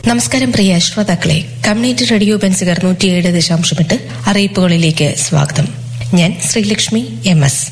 നമസ്കാരം പ്രിയ ശ്രോതാക്കളെ community radio ബെൻസുകർ നൂറ്റിയേഴ് ദശാംശമെട്ട് അറിയിപ്പുകളിലേക്ക് സ്വാഗതം ഞാൻ Sreelakshmi M S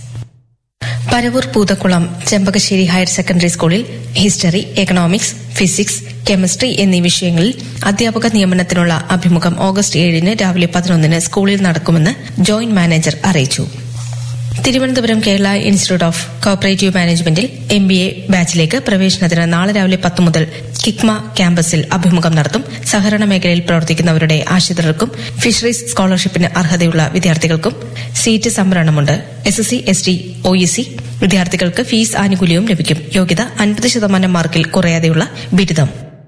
Paravur Poothakkulam Chempakassery higher secondary സ്കൂളിൽ ഹിസ്റ്ററി എക്കണോമിക്സ് ഫിസിക്സ് കെമിസ്ട്രി എന്നീ വിഷയങ്ങളിൽ അധ്യാപക നിയമനത്തിനുള്ള അഭിമുഖം ഓഗസ്റ്റ് ഏഴിന് രാവിലെ പതിനൊന്നിന് സ്കൂളിൽ നടക്കുമെന്ന് ജോയിന്റ് മാനേജർ അറിയിച്ചു Thiruvananthapuram Kerala institute of cooperative മാനേജ്മെന്റിൽ എം ബി എ ബാച്ചിലേക്ക് പ്രവേശനത്തിന് നാളെ രാവിലെ പത്ത് മുതൽ കിക്മ ക്യാമ്പസിൽ അഭിമുഖം നടത്തും സഹകരണ മേഖലയിൽ പ്രവർത്തിക്കുന്നവരുടെ ആശ്രിതർക്കും ഫിഷറീസ് സ്കോളർഷിപ്പിന് അർഹതയുള്ള വിദ്യാർത്ഥികൾക്കും സീറ്റ് സംവരണമുണ്ട് S S C S T O E C വിദ്യാർത്ഥികൾക്ക് ഫീസ് ആനുകൂല്യവും ലഭിക്കും യോഗ്യത അൻപത് ശതമാനം മാർക്കിൽ കുറയാതെയുള്ള ബിരുദം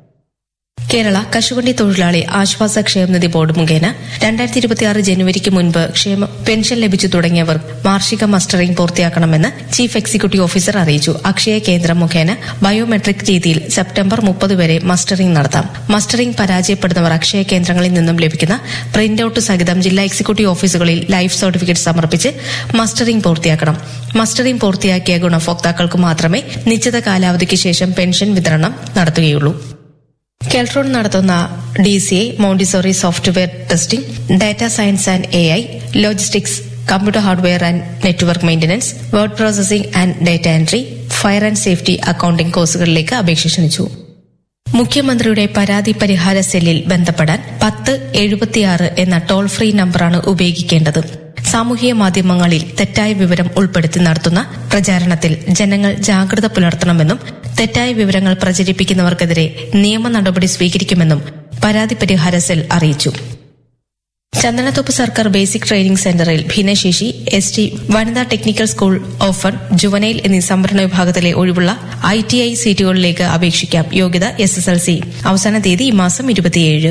കേരള കശുവണ്ടി തൊഴിലാളി ആശ്വാസ ക്ഷേമനിധി ബോർഡ് മുഖേന രണ്ടായിരത്തി ഇരുപത്തിയാറ് ജനുവരിക്ക് മുൻപ് ക്ഷേമ പെൻഷൻ ലഭിച്ചു തുടങ്ങിയവർ വാർഷിക മസ്റ്ററിംഗ് പൂർത്തിയാക്കണമെന്ന് ചീഫ് എക്സിക്യൂട്ടീവ് ഓഫീസർ അറിയിച്ചു അക്ഷയ കേന്ദ്രം മുഖേന ബയോമെട്രിക് രീതിയിൽ സെപ്റ്റംബർ മുപ്പത് വരെ മസ്റ്ററിംഗ് നടത്താം മസ്റ്ററിംഗ് പരാജയപ്പെടുന്നവർ അക്ഷയ കേന്ദ്രങ്ങളിൽ നിന്നും ലഭിക്കുന്ന പ്രിന്റ് ഔട്ട് സഹിതം ജില്ലാ എക്സിക്യൂട്ടീവ് ഓഫീസുകളിൽ ലൈഫ് സർട്ടിഫിക്കറ്റ് സമർപ്പിച്ച് മസ്റ്ററിംഗ് പൂർത്തിയാക്കണം മസ്റ്ററിംഗ് പൂർത്തിയാക്കിയ ഗുണഭോക്താക്കൾക്ക് മാത്രമേ നിശ്ചിത കാലാവധിക്ക് ശേഷം പെൻഷൻ വിതരണം നടത്തുകയുള്ളൂ കെൽട്രോൺ നടത്തുന്ന D C A Montessori software testing data science and A I logistics computer hardware and network maintenance word processing and data entry fire and safety accounting കോഴ്സുകളിലേക്ക് അപേക്ഷ ക്ഷണിച്ചു മുഖ്യമന്ത്രിയുടെ പരാതി പരിഹാര സെല്ലിൽ ബന്ധപ്പെടാൻ പത്ത് എഴുപത്തിയാറ് എന്ന ടോൾ ഫ്രീ നമ്പറാണ് ഉപയോഗിക്കേണ്ടത് സാമൂഹിക മാധ്യമങ്ങളിൽ തെറ്റായ വിവരം ഉൾപ്പെടുത്തി നടത്തുന്ന പ്രചാരണത്തിൽ ജനങ്ങൾ ജാഗ്രത പുലർത്തണമെന്നും തെറ്റായ വിവരങ്ങൾ പ്രചരിപ്പിക്കുന്നവർക്കെതിരെ നിയമ നടപടി സ്വീകരിക്കുമെന്നും പരാതി പരിഹാര സെൽ അറിയിച്ചു ചന്ദനത്തോപ്പ് സർക്കാർ ബേസിക് ട്രെയിനിംഗ് സെന്ററിൽ ഭിന്നശേഷി എസ് ടി വനിതാ ടെക്നിക്കൽ സ്കൂൾ ഓഫർ ജുവനൈൽ എന്നീ സംവരണ വിഭാഗത്തിലെ ഒഴിവുള്ള ഐ ടി ഐ സീറ്റുകളിലേക്ക് അപേക്ഷിക്കാം യോഗ്യത എസ് എസ് എൽ സി അവസാന തീയതി ഈ മാസം ഇരുപത്തിയേഴ്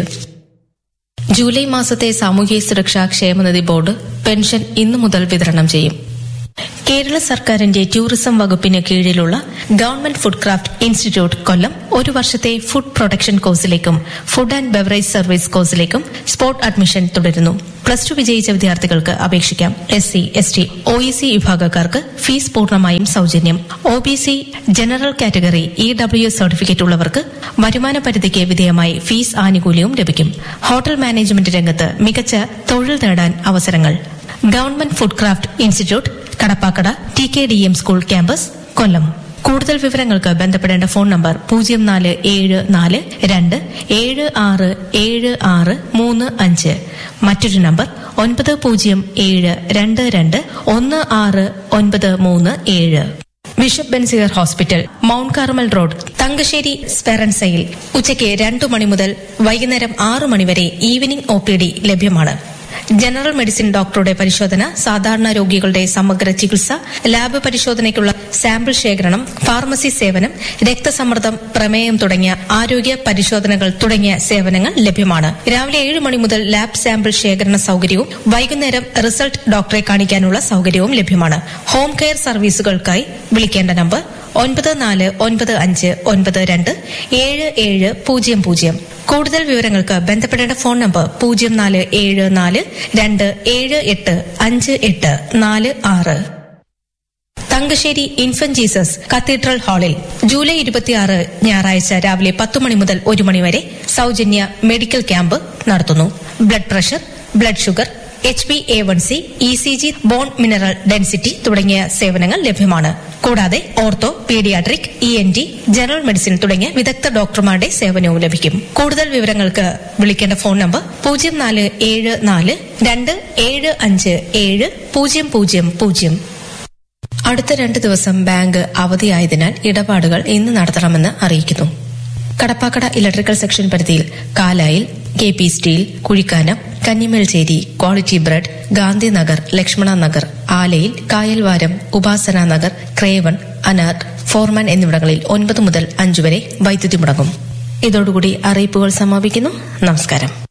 ജൂലൈ മാസത്തെ സാമൂഹ്യ സുരക്ഷാ ക്ഷേമനിധി ബോർഡ് പെൻഷൻ ഇന്നു മുതൽ വിതരണം ചെയ്യും കേരള സർക്കാരിന്റെ ടൂറിസം വകുപ്പിന് കീഴിലുള്ള government food craft institute Kollam ഒരു വർഷത്തെ ഫുഡ് പ്രൊഡക്ഷൻ കോഴ്സിലേക്കും ഫുഡ് ആൻഡ് ബെവറേജ് സർവീസ് കോഴ്സിലേക്കും സ്പോട്ട് അഡ്മിഷൻ തുടരുന്നു പ്ലസ് ടു വിജയിച്ച വിദ്യാർത്ഥികൾക്ക് അപേക്ഷിക്കാം S C S T O E C വിഭാഗക്കാർക്ക് ഫീസ് പൂർണ്ണമായും സൌജന്യം O B C general category E W certificate ഉള്ളവർക്ക് വരുമാന പരിധിക്ക് വിധേയമായി ഫീസ് ആനുകൂല്യവും ലഭിക്കും ഹോട്ടൽ മാനേജ്മെന്റ് രംഗത്ത് മികച്ച തൊഴിൽ നേടാൻ അവസരങ്ങൾ government food craft institute Kadappakada T K D M school campus Kollam കൂടുതൽ വിവരങ്ങൾക്ക് ബന്ധപ്പെടേണ്ട ഫോൺ നമ്പർ പൂജ്യം നാല് ഏഴ് നാല് രണ്ട് ഏഴ് ആറ് ഏഴ് ആറ് മൂന്ന് അഞ്ച് മറ്റൊരു നമ്പർ ഒൻപത് പൂജ്യം ഏഴ് രണ്ട് രണ്ട് ഒന്ന് ആറ് ഒൻപത് മൂന്ന് ഏഴ് bishop Benziger hospital mount Carmel road Thankassery സ്പെറൻസയിൽ ഉച്ചയ്ക്ക് രണ്ടു മണി മുതൽ വൈകുന്നേരം ആറു മണിവരെ ഈവനിംഗ് ഒ പി ഡി ലഭ്യമാണ് ജനറൽ മെഡിസിൻ ഡോക്ടറുടെ പരിശോധന സാധാരണ രോഗികളുടെ സമഗ്ര ചികിത്സ ലാബ് പരിശോധനയ്ക്കുള്ള സാമ്പിൾ ശേഖരണം ഫാർമസി സേവനം രക്തസമ്മർദ്ദം പ്രമേയം തുടങ്ങിയ ആരോഗ്യ പരിശോധനകൾ തുടങ്ങിയ സേവനങ്ങൾ ലഭ്യമാണ് രാവിലെ ഏഴ് മണി മുതൽ ലാബ് സാമ്പിൾ ശേഖരണ സൌകര്യവും വൈകുന്നേരം റിസൾട്ട് ഡോക്ടറെ കാണിക്കാനുള്ള സൌകര്യവും ലഭ്യമാണ് ഹോം കെയർ സർവീസുകൾക്കായി വിളിക്കേണ്ട നമ്പർ ഒൻപത് നാല് ഒൻപത് അഞ്ച് ഒൻപത് രണ്ട് ഏഴ് ഏഴ് പൂജ്യം പൂജ്യം കൂടുതൽ വിവരങ്ങൾക്ക് ബന്ധപ്പെടേണ്ട ഫോൺ നമ്പർ പൂജ്യം നാല് ഏഴ് നാല് രണ്ട് ഏഴ് എട്ട് അഞ്ച് എട്ട് നാല് ആറ് തങ്കശ്ശേരി ഇൻഫന്റ് ജീസസ് കത്തീഡ്രൽ ഹാളിൽ ജൂലൈ ഇരുപത്തിയാറ് ഞായറാഴ്ച രാവിലെ പത്ത് മണി മുതൽ ഒരു മണിവരെ സൌജന്യ മെഡിക്കൽ ക്യാമ്പ് നടത്തുന്നു blood pressure blood sugar H B A one C E C G bone mineral density തുടങ്ങിയ സേവനങ്ങൾ ലഭ്യമാണ് കൂടാതെ ortho paediatric E N T general medicine തുടങ്ങിയ വിദഗ്ധ ഡോക്ടർമാരുടെ സേവനവും ലഭിക്കും കൂടുതൽ വിവരങ്ങൾക്ക് വിളിക്കേണ്ട ഫോൺ നമ്പർ പൂജ്യം നാല് ഏഴ് നാല് രണ്ട് ഏഴ് അഞ്ച് ഏഴ് പൂജ്യം പൂജ്യം പൂജ്യം അടുത്ത രണ്ട് ദിവസം ബാങ്ക് അവധിയായതിനാൽ ഇടപാടുകൾ ഇന്ന് നടത്തണമെന്ന് അറിയിക്കുന്നു കടപ്പാക്കട ഇലക്ട്രിക്കൽ സെക്ഷൻ പരിധിയിൽ കാലായിൽ K P steel Kuzhikkanam Kannimelcherry quality bread Gandhinagar Lakshmana Nagar ആലയിൽ കായൽവാരം ഉപാസന നഗർ ക്രേവൺ അനാർട്ട് ഫോർമാൻ എന്നിവിടങ്ങളിൽ ഒൻപത് മുതൽ അഞ്ചു വരെ വൈദ്യുതി മുടങ്ങും ഇതോടുകൂടി അറിയിപ്പുകൾ സമാപിക്കുന്നു നമസ്കാരം